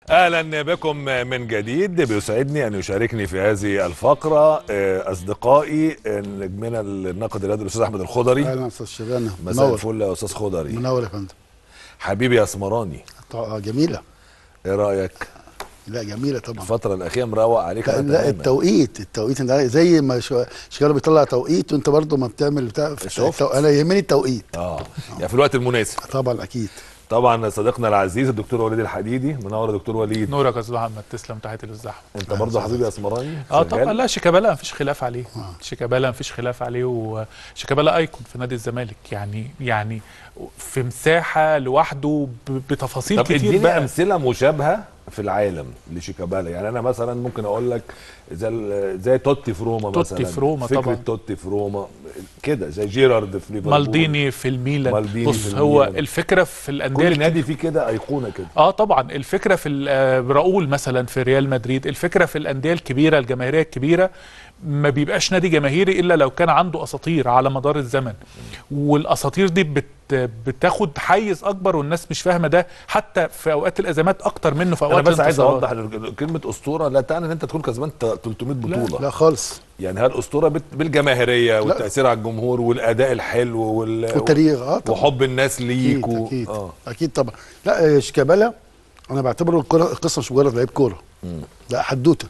اهلا بكم من جديد بيسعدني ان يشاركني في هذه الفقره آه، اصدقائي آه، نجمنا الناقد الرياضي الاستاذ احمد الخضري اهلا استاذ شبانه مساء منور الفل يا استاذ خضري منور يا فندم حبيبي يا اسمراني طبعا جميله ايه رايك لا جميله طبعا الفتره الاخيره مروق عليك لا, أنا لا تماماً. التوقيت التوقيت انت عارف زي ما شو- شغاله بيطلع توقيت وانت برضه ما بتعمل بتاع شفت؟ التو- انا يهمني التوقيت اه يعني في الوقت المناسب طبعا اكيد طبعا صديقنا العزيز الدكتور وليد الحديدي منور يا دكتور وليد نورك يا استاذ محمد تسلم تحيه للزحمه انت برضه حبيبي يا اسمراني اه شغال؟ طبعا لا شيكابالا مفيش خلاف عليه شيكابالا مفيش خلاف عليه وشيكابالا ايكون في نادي الزمالك يعني يعني في مساحه لوحده ب- بتفاصيل طب كتير اديني بقى امثله مشابهه في العالم لشيكابالا يعني انا مثلا ممكن اقول لك زي ال- زي توتي في روما توتي مثلا في روما فكره طبعا. توتي في روما كده زي جيرارد في ليفربول مالديني في الميلان مالديني بص في هو الميلان. الفكره في الانديه كل الكتير- نادي فيه كده ايقونه كده اه طبعا الفكره في ال- آه، راؤول مثلا في ريال مدريد الفكره في الانديه الكبيره الجماهيريه الكبيره ما بيبقاش نادي جماهيري الا لو كان عنده اساطير على مدار الزمن والاساطير دي بت بتاخد حيز اكبر والناس مش فاهمه ده حتى في اوقات الازمات اكتر منه في انا اوقات بس عايز الانتصارات. اوضح إن كلمه اسطوره لا تعني ان انت تكون كسبان 300 بطوله لا خالص يعني هالاسطوره بت- بالجماهيريه والتاثير على الجمهور والاداء الحلو وال... والتاريخ اه طبعا وحب الناس ليك اكيد و... اكيد آه. اكيد طبعا لا آه، شيكابالا انا بعتبره الكرة- القصه مش مجرد لعيب كوره لا حدوته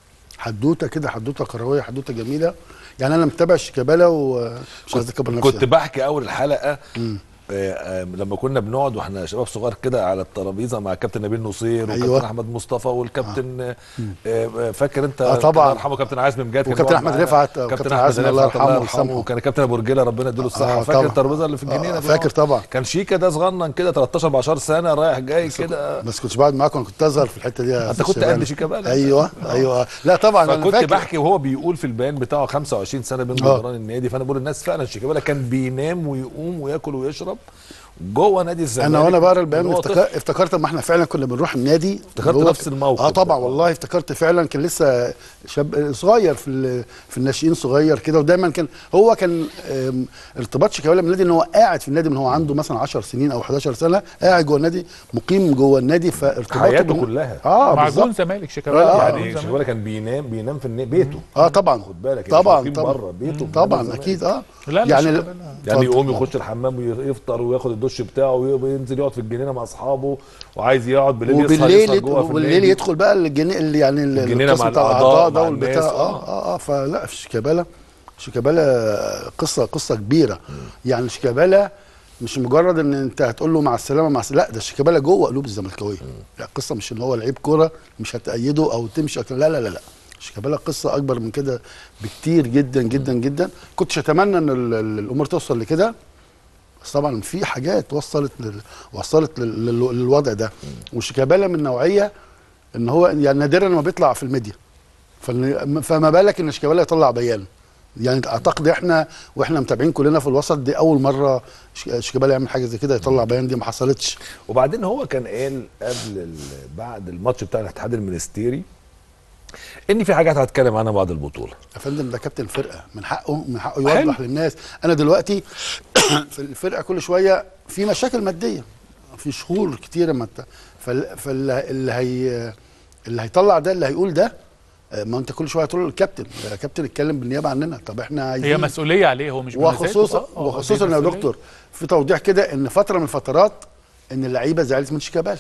حدوته كده حدوته كرويه حدوته جميله يعني انا متابع شيكابالا ومش عايز اكبر نفسي كنت بحكي اول الحلقه آه، آه، لما كنا بنقعد واحنا شباب صغار كده على الترابيزه مع كابتن نبيل نصير وكابتن أيوة. احمد مصطفى والكابتن آه. آه، فاكر انت آه، طبعا. الله يرحمه كابتن عازم مجاد كان وكابتن بيقعد أحمد معانا. رفعت، آه، كابتن وكابتن احمد عازم الله رفعت الله يرحمه يرحمه ويسامحه. وكان كابتن ابو رجاله ربنا يديله الصحه آه، فاكر طبعا. الترابيزه اللي في الجنينه آه، دي؟ فاكر طبعا. كان شيكا ده صغنن كده 13 14 سنه رايح جاي كده بس كنتش بقعد معاكم انا كنت اظهر في الحته دي يا انت أستاذ كنت شيباني. قد شيكابالا ايوه ايوه لا طبعا انا فكنت فاكر بحكي وهو بيقول في البيان بتاعه 25 سنه بين آه. جدران النادي فانا بقول الناس فعلا شيكابالا كان بينام ويقوم وياكل ويشرب جوه نادي الزمالك انا وانا بقرا البيان وهو افتكر افتكرت ما احنا فعلا كنا بنروح النادي افتكرت هو نفس ك- الموقف اه ده. طبعا والله افتكرت فعلا كان لسه شاب صغير في ال- في الناشئين صغير كده ودايما كان هو كان آم، ارتباط شيكابالا بالنادي ان هو قاعد في النادي من هو عنده مثلا 10 سنين او 11 سنه قاعد جوه النادي مقيم جوه النادي فارتباطه حياته بال- كلها. اه مع بالظبط جون زمالك شيكابالا آه، مع آه. جون يعني زمالك. شيكابالا كان بينام بينام في النا- بيته اه طبعا خد بالك يعني طبعا مش طبعا بره بيته طبعا اكيد اه لا، لا، يعني شيكابالا. يعني اتفضل. يقوم يخش الحمام ويفطر وياخد الدش بتاعه وينزل يقعد في الجنينه مع اصحابه وعايز يقعد بالليل يسهر وبالليل يسهر جوه في وبالليل النادي. يدخل بقى الجني اللي يعني ال- الجنينة القسم مع بتاع الأعضاء، الاعضاء ده مع والبتاع الناس، اه اه اه فلا في شيكابالا شيكابالا قصه قصه كبيره يعني شيكابالا مش مجرد ان انت هتقول له مع السلامه مع السلامة. لا ده شيكابالا جوه قلوب الزملكاويه لا القصه مش ان هو لعيب كوره مش هتأيده او تمشي لا لا لا لا شيكابالا قصه اكبر من كده بكتير جدا جدا جدا كنتش اتمنى ان ال- ال- الامور توصل لكده بس طبعا في حاجات وصلت لل... وصلت لل... لل- للوضع ده وشيكابالا من نوعيه ان هو يعني نادرا ما بيطلع في الميديا فن- فما بالك ان شيكابالا يطلع بيان يعني اعتقد احنا واحنا متابعين كلنا في الوسط دي اول مره ش- شيكابالا يعمل حاجه زي كده يطلع بيان دي ما حصلتش وبعدين هو كان قال قبل ال- بعد الماتش بتاع الاتحاد المنستيري ان في حاجات هتكلم عنها بعد البطوله يا فندم ده كابتن فرقه من حقه من حقه حلو. يوضح للناس انا دلوقتي في الفرقه كل شويه في مشاكل ماديه في شهور كتيره ما ت- فال- فاللي اللي هي اللي هيطلع ده اللي هيقول ده آه، ما انت كل شويه هتقول الكابتن يا كابتن اتكلم بالنيابه عننا طب احنا عايزين هي مسؤوليه عليه هو مش بمزاجه. وخصوصا آه، آه، وخصوصا دي يا مسؤولية. دكتور في توضيح كده ان فتره من الفترات ان اللعيبه زعلت من شيكابالا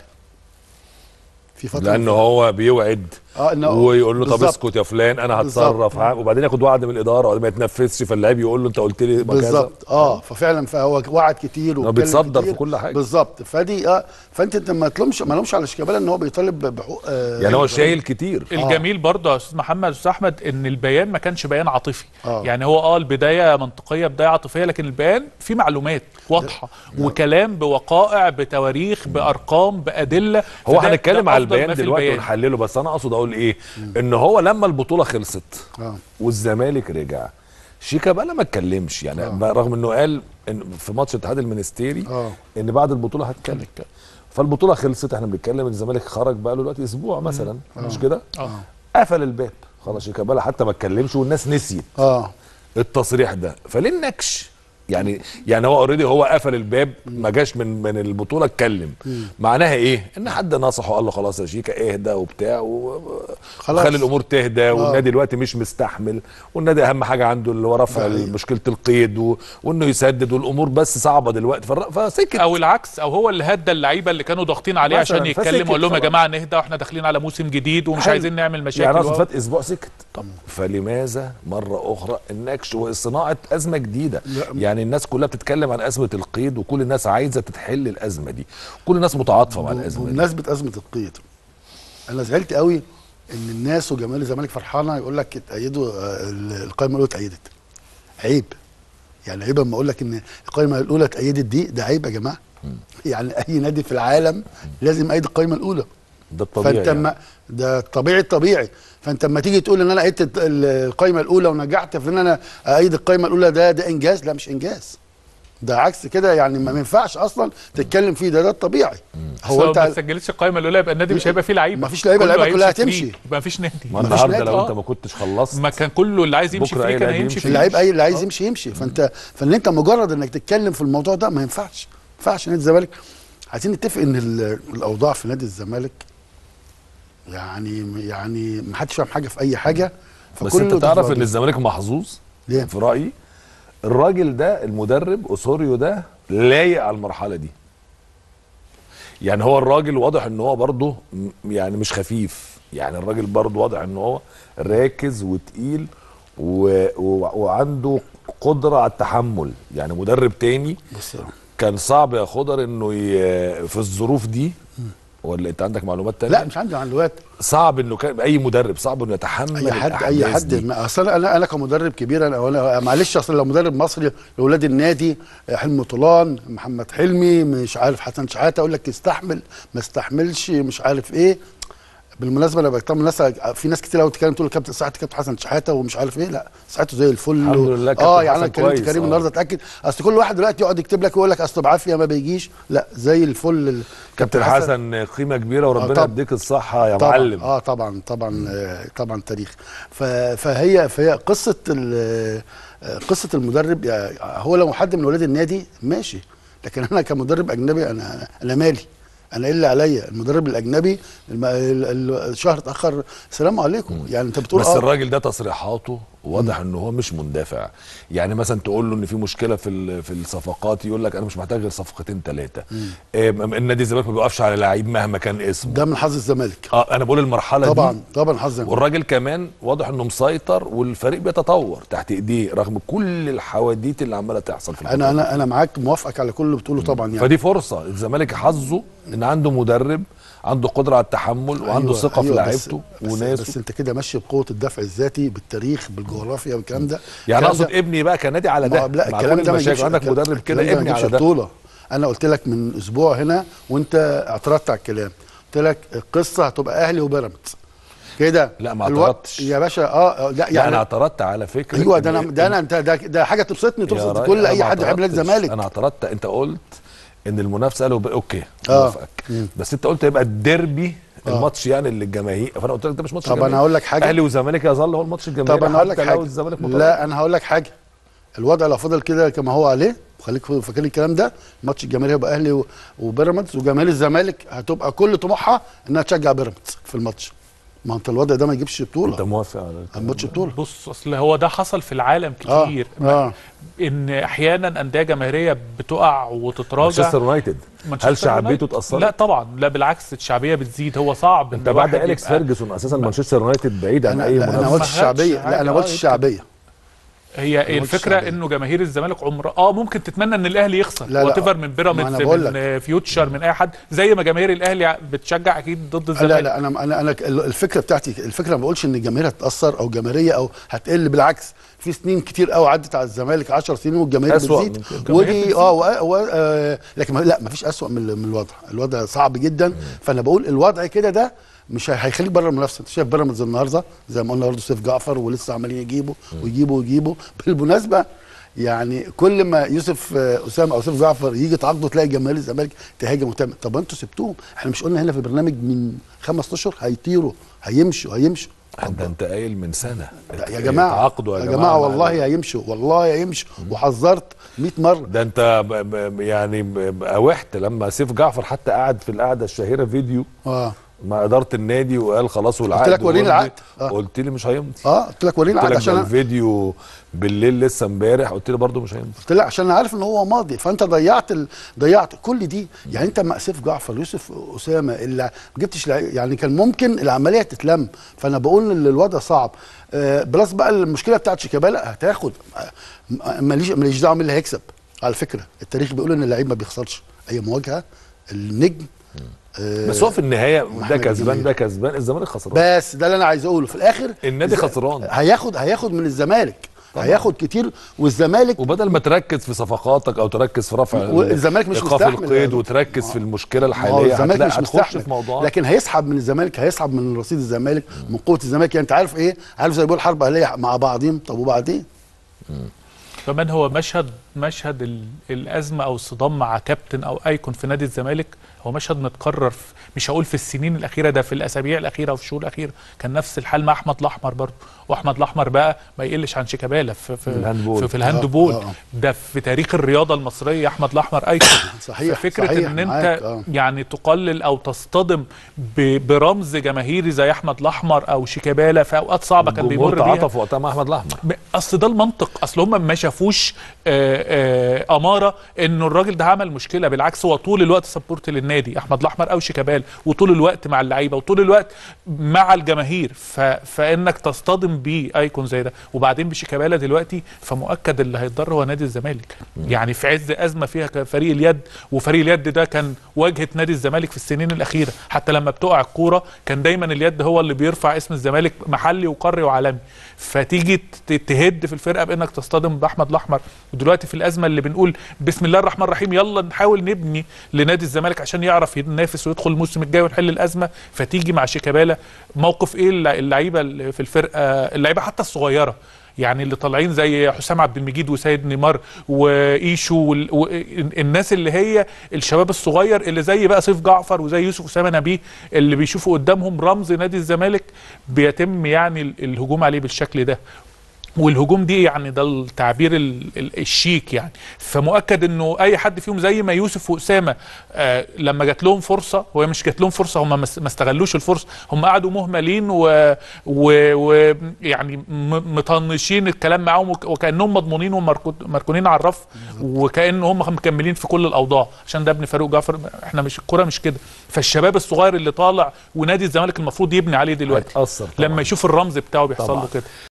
في فتره لان من هو بيوعد اه انه ويقول له طب بالظبط. اسكت يا فلان انا بالظبط. هتصرف ها وبعدين ياخد وعد من الاداره وما يتنفذش فاللاعب يقول له انت قلت لي كذا. بالظبط اه ففعلا فهو وعد كتير واتكلم بيتصدر كتير. في كل حاجة. بالظبط فدي اه فانت انت ما تلومش ما لومش على شيكابالا ان هو بيطالب بحقوق آه يعني هو شايل كتير الجميل برضه يا استاذ محمد استاذ احمد ان البيان ما كانش بيان عاطفي آه. يعني هو اه البدايه منطقيه بدايه عاطفيه لكن البيان فيه معلومات واضحه وكلام بوقائع بتواريخ بارقام بادله هو فده- هنتكلم ده على أفضل ما البيان في دلوقتي البيان. ونحلله بس انا اقصد اقول ايه ان هو لما البطوله خلصت آه. والزمالك رجع شيكابالا ما اتكلمش يعني آه. رغم انه قال إن في ماتش الاتحاد المنستيري آه. ان بعد البطوله هتكلم فالبطوله خلصت احنا بنتكلم ان الزمالك خرج بقى له دلوقتي اسبوع مثلا مش كده اه قفل الباب خلاص شيكابالا حتى ما اتكلمش والناس نسيت اه التصريح ده فليه النكش يعني يعني هو اوريدي هو قفل الباب ما جاش من من البطوله اتكلم معناها ايه ان حد نصحه وقال له خلاص يا شيكا اهدى وبتاع و- خلاص. وخلي الامور تهدى والنادي دلوقتي مش مستحمل والنادي اهم حاجه عنده اللي هو رفع ده حقيقي. مشكله القيد و... وانه يسدد والامور بس صعبه دلوقتي فالر- فسكت او العكس او هو اللي هدى اللعيبه اللي كانوا ضاغطين عليه مثلاً، عشان يتكلم فسكت ويقول لهم يا خلاص. جماعه نهدى واحنا داخلين على موسم جديد ومش حلو. عايزين نعمل مشاكل يعني اصلا و- فات اسبوع سكت فلماذا مره اخرى النكش وصناعه ازمه جديده لا. يعني الناس كلها بتتكلم عن ازمه القيد وكل الناس عايزه تتحل الازمه دي كل الناس متعاطفه مع الازمه دي بمناسبه ازمه القيد انا زعلت قوي ان الناس وجماهير الزمالك فرحانه يقول لك اتأيدوا آه، القائمه الاولى اتأيدت عيب يعني عيب اما اقول لك ان القائمه الاولى اتأيدت دي ده عيب يا جماعه يعني اي نادي في العالم لازم يأيد القائمه الاولى ده الطبيعي فانت يعني. ما ده الطبيعي الطبيعي فانت اما تيجي تقول ان انا ايدت القائمه الاولى ونجحت في ان انا ايد القائمه الاولى ده ده انجاز لا مش انجاز ده عكس كده يعني ما ينفعش اصلا تتكلم فيه ده ده الطبيعي هو هو انت ما انت تسجلتش القائمه الاولى يبقى النادي مش هيبقى فيه لعيبه مفيش لعيبة، كله اللعيبة كلها هيمشي هتمشي. فري. ما فيش نادي ما مفيش النهارده نادي، لو آه. انت ما كنتش خلصت ما كان كله اللي عايز يمشي بكرة فري أي كان نادي هيمشي يمشي. فري اللعيب اي اللي عايز يمشي يمشي فانت فان انت مجرد انك تتكلم في الموضوع ده ما ينفعش ما ينفعش نادي الزمالك عايزين نتفق ان ال- الاوضاع في نادي الزمالك يعني يعني ما حدش فاهم حاجه في اي حاجه بس فكله انت تعرف ان تفاضل. الزمالك محظوظ ليه؟ في رايي الراجل ده المدرب اسوريو ده لايق على المرحله دي يعني هو الراجل واضح ان هو برضه م- يعني مش خفيف يعني الراجل برضه واضح ان هو راكز وتقيل و... و... وعنده قدره على التحمل يعني مدرب تاني بص كان صعب يا خضر انه ي... في الظروف دي ولا انت عندك معلومات تانية لا مش عندي معلومات صعب انه كان اي مدرب صعب انه يتحمل اي حد اي الأحداث حد دي. ما- اصل انا انا كمدرب كبير انا أنا معلش اصل لو مدرب مصري لاولاد النادي حلمي طولان محمد حلمي مش عارف حسن شحاته اقول لك يستحمل ما استحملش مش عارف ايه بالمناسبه انا بطمن الناس في ناس كتير قوي بتتكلم تقول كابتن صحته كابتن حسن شحاته ومش عارف ايه لا صحته زي الفل الحمد و- لله اه كابتن يعني انا حسن كلمت كويس، كريم آه. النهارده اتاكد اصل كل واحد دلوقتي يقعد يكتب لك ويقول لك اصل بعافيه ما بيجيش لا زي الفل ال- كابتن حسن قيمه كبيره وربنا طب- يديك الصحه يا طبعا معلم اه طبعا طبعا آه طبعا تاريخ ف- فهي فهي قصه ال- آه، قصه المدرب يعني هو لو حد من ولاد النادي ماشي لكن انا كمدرب اجنبي انا انا مالي انا ايه اللي عليا المدرب الاجنبي الم- ال- ال- الشهر اتاخر السلام عليكم يعني انت بتقول بس اه الراجل ده تصريحاته واضح ان هو مش مندفع يعني مثلا تقول له ان في مشكله في ال- في الصفقات يقول لك انا مش محتاج غير صفقتين ثلاثه النادي الزمالك ما بيوقفش على لعيب مهما كان اسمه ده من حظ الزمالك اه انا بقول المرحله طبعا دي طبعا حظ الزمالك والراجل كمان واضح انه مسيطر والفريق بيتطور تحت ايديه رغم كل الحواديت اللي عماله تحصل في انا الفترة انا انا معاك موافقك على كل اللي بتقوله طبعا يعني فدي فرصه الزمالك حظه ان عنده مدرب عنده قدره على التحمل وعنده أيوة ثقه في أيوة لعيبته بس وناسه بس انت كده ماشي بقوه الدفع الذاتي بالتاريخ بالجغرافيا بالكلام ده يعني الكلام اقصد ده- ابني بقى كنادي على ما ده هو لا مع الكلام كل ده ما المشاكل يجيبش عندك الكلام- مدرب كده الكلام ده ما ابني على يجيبش ده بطوله انا قلت لك من اسبوع هنا وانت اعترضت على الكلام قلت لك القصه هتبقى اهلي وبيراميدز كده لا، ما الوقت- اعترضتش. يا باشا اه آه، لا يعني انا يعني اعترضت على فكره ايوه ده إن- انا ده انا انت ده, ده حاجه تبسطني يا تبسط راجل كل أنا اي ما حد يحب نادي اعترضتش. الزمالك انا اعترضت انت قلت ان المنافسه له اوكي آه. موافقك مم. بس انت قلت يبقى الديربي آه. الماتش يعني اللي الجماهير فانا قلت لك ده مش ماتش طب الجماهير. أنا هقول لك حاجة. اهلي وزمالك يظل هو الماتش الجماهيري طب انا هقول لك حتى حاجه لو الزمالك متألق. لا انا هقول لك حاجه الوضع لو فضل كده كما هو عليه وخليك فاكر الكلام ده ماتش الجماهير هيبقى اهلي و- وبيراميدز وجماهير الزمالك هتبقى كل طموحها انها تشجع بيراميدز في الماتش ما انت الوضع ده ما يجيبش انت بطوله موافق على الكلام الماتش بطوله بص اصل هو ده حصل في العالم اه كتير اه ان احيانا انديه جماهيريه بتقع وتتراجع مانشستر يونايتد مانشستر هل شعبيته يونايتد؟ اتأثرت؟ لا طبعا لا بالعكس الشعبيه بتزيد هو صعب انت إن بعد الواحد اليكس يبقى- فيرجسون اساسا مانشستر يونايتد بعيد عن انا اي لا انا ما منافسه قلتش خدش الشعبيه حاجة. لا انا ما آه، قلتش يمكن. الشعبيه هي قلتش الفكره الشعبية. انه جماهير الزمالك عمر اه ممكن تتمنى ان الاهلي يخسر لا، لا. وات من ما بيراميدز أنا بقول من لك. آه، فيوتشر من اي حد زي ما جماهير الاهلي بتشجع اكيد ضد الزمالك لا لا انا انا انا الفكره بتاعتي الفكره ما بقولش ان الجماهير هتتاثر او جماهيريه او هتقل بالعكس في سنين كتير قوي عدت على الزمالك 10 سنين والجماهير أسوأ بتزيد من كده. الجماهير ودي بتزيد. اه و... و... آه لكن ما- لا ما فيش اسوء من, من الوضع الوضع صعب جدا فانا بقول الوضع كده ده مش هي- هيخليك بره المنافسه انت شايف بيراميدز النهارده زي ما قلنا برضه سيف جعفر ولسه عمالين يجيبوا ويجيبوا ويجيبوا بالمناسبه يعني كل ما يوسف آه، اسامه او سيف جعفر يجي تعاقده تلاقي جماهير الزمالك تهاجم وتعمل طب انتوا سبتوهم احنا مش قلنا هنا في برنامج من خمس اشهر هيطيروا هيمشوا هيمشوا ده انت قايل من سنه ده يا جماعه تعاقدوا يا جماعه مع والله ال- هيمشوا والله هيمشوا وحذرت 100 مره ده انت ب- ب- يعني ب- اوحت لما سيف جعفر حتى قعد في القعده الشهيره فيديو اه مع اداره النادي وقال خلاص والعقد لك وريني ومضي. العقد. آه. قلت لي مش هيمضي اه قلت لك وريني قلت العقد لك ده عشان أنا- الفيديو بالليل لسه امبارح قلت لي برضه مش هيمضي قلت لك عشان انا عارف ان هو ماضي فانت ضيعت ال... ضيعت كل دي يعني انت مع سيف جعفر يوسف اسامه اللي ما جبتش لعي- يعني كان ممكن العمليه تتلم فانا بقول ان الوضع صعب آه بلس بقى المشكله بتاعت شيكابالا هتاخد آه، ماليش ماليش دعوه مين اللي هيكسب على فكره التاريخ بيقول ان اللعيب ما بيخسرش اي مواجهه النجم آه بس هو في النهايه ده محمد كسبان جميل. ده كسبان الزمالك خسران بس ده اللي انا عايز اقوله في الاخر النادي ز- خسران. هياخد هياخد من الزمالك طبعا. هياخد كتير والزمالك وبدل ما تركز في صفقاتك او تركز في رفع والزمالك مش ايقاف مستحمل القيد يعني. وتركز في المشكله ما هو الحاليه الزمالك هتلاقي مش هتخش مستحمل في موضوع لكن هيسحب من الزمالك هيسحب من رصيد الزمالك من قوه الزمالك يعني انت عارف ايه عارف زي ما بيقول حرب اهليه مع بعضهم طب وبعدين كمان هو مشهد مشهد ال- الازمه او الصدام مع كابتن او ايكون في نادي الزمالك هو مشهد متكرر في مش هقول في السنين الاخيره ده في الاسابيع الاخيره وفي الشهور الاخيره كان نفس الحال مع احمد الاحمر برضه واحمد الاحمر بقى ما يقلش عن شيكابالا في في الهاندبول. في, في الهاندبول آه، آه. ده في تاريخ الرياضه المصريه احمد الاحمر ايكون صحيح، ففكره صحيح، ان انت معاك، آه. يعني تقلل او تصطدم ب- برمز جماهيري زي احمد الاحمر او شيكابالا في اوقات صعبه كان الجمهور بيمر بيها تعاطف وقتها مع احمد الاحمر ب- اصل ده المنطق اصل هم ما شافوش آه، آه، اماره انه الراجل ده عمل مشكله بالعكس هو طول الوقت سبورت للنادي احمد الاحمر او شيكابالا وطول الوقت مع اللعيبه وطول الوقت مع الجماهير ف... فانك تصطدم بيه ايكون زي ده وبعدين بشيكابالا دلوقتي فمؤكد اللي هيتضر هو نادي الزمالك يعني في عز ازمه فيها كان فريق اليد وفريق اليد ده كان واجهه نادي الزمالك في السنين الاخيره حتى لما بتقع الكوره كان دايما اليد هو اللي بيرفع اسم الزمالك محلي وقاري وعالمي فتيجي ت- تهد في الفرقه بانك تصطدم باحمد الاحمر ودلوقتي في الازمه اللي بنقول بسم الله الرحمن الرحيم يلا نحاول نبني لنادي الزمالك عشان يعرف ينافس ويدخل الموسم الجاي ونحل الازمه فتيجي مع شيكابالا موقف ايه الل- اللعيبه اللي في الفرقه اللعيبه حتى الصغيره يعني اللي طالعين زي حسام عبد المجيد وسيد نيمار وايشو وال- و- الناس اللي هي الشباب الصغير اللي زي بقى سيف جعفر وزي يوسف اسامه نبيه اللي بيشوفوا قدامهم رمز نادي الزمالك بيتم يعني ال- الهجوم عليه بالشكل ده والهجوم دي يعني ده التعبير ال- ال- الشيك يعني فمؤكد انه اي حد فيهم زي ما يوسف واسامه آه لما جات لهم فرصه وهي مش جات لهم فرصه هم ما است- ما استغلوش الفرصه هم قعدوا مهملين ويعني و و يعني م- مطنشين الكلام معاهم وك- وكانهم مضمونين ومركونين على الرف وكان هم مكملين في كل الاوضاع عشان ده ابن فاروق جعفر احنا مش الكوره مش كده فالشباب الصغير اللي طالع ونادي الزمالك المفروض يبني عليه دلوقتي هيتأثر طبعاً. لما يشوف الرمز بتاعه بيحصل طبعاً. له كده